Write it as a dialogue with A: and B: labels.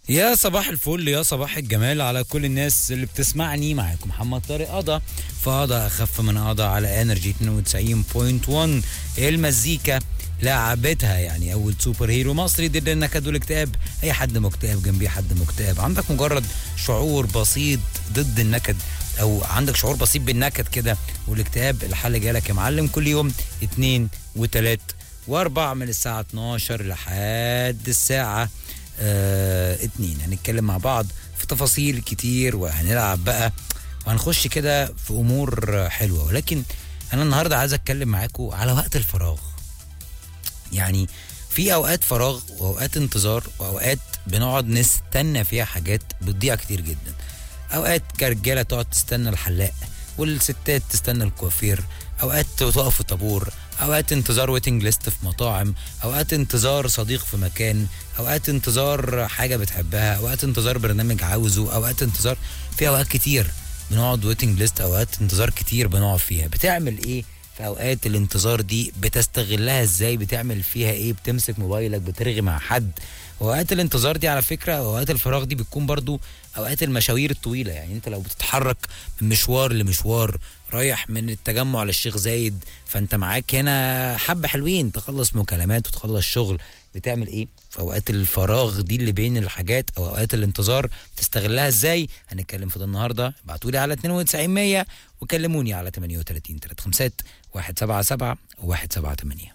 A: يا صباح الفل يا صباح الجمال على كل الناس اللي بتسمعني معاكم محمد طارق قضا فقضا اخف من قضا على انرجي 92.1 المزيكا لعبتها يعني اول سوبر هيرو مصري ضد النكد والاكتئاب اي حد مكتئب جنبيه حد مكتئب عندك مجرد شعور بسيط ضد النكد او عندك شعور بسيط بالنكد كده والاكتئاب الحل جالك يا معلم كل يوم اتنين وتلات واربع من الساعة 12 لحد الساعة آه اتنين هنتكلم مع بعض في تفاصيل كتير وهنلعب بقى وهنخش كده في امور حلوة ولكن انا النهاردة عايز اتكلم معاكم على وقت الفراغ يعني في اوقات فراغ واوقات انتظار واوقات بنقعد نستنى فيها حاجات بتضيع كتير جدا اوقات كرجاله تقعد تستنى الحلاق والستات تستنى الكوافير اوقات تقف في طابور اوقات انتظار ويتنج ليست في مطاعم اوقات انتظار صديق في مكان اوقات انتظار حاجه بتحبها اوقات انتظار برنامج عاوزه اوقات انتظار في اوقات كتير بنقعد ويتنج ليست اوقات انتظار كتير بنقعد فيها بتعمل ايه في اوقات الانتظار دي بتستغلها ازاي بتعمل فيها ايه بتمسك موبايلك بترغي مع حد واوقات الانتظار دي على فكره اوقات الفراغ دي بتكون برضو اوقات المشاوير الطويله يعني انت لو بتتحرك من مشوار لمشوار رايح من التجمع للشيخ زايد فانت معاك هنا حبه حلوين تخلص مكالمات وتخلص شغل بتعمل ايه في اوقات الفراغ دي اللي بين الحاجات او اوقات الانتظار تستغلها ازاي هنتكلم في ده النهارده ابعتوا لي على 92 100 وكلموني على 38 35 177 178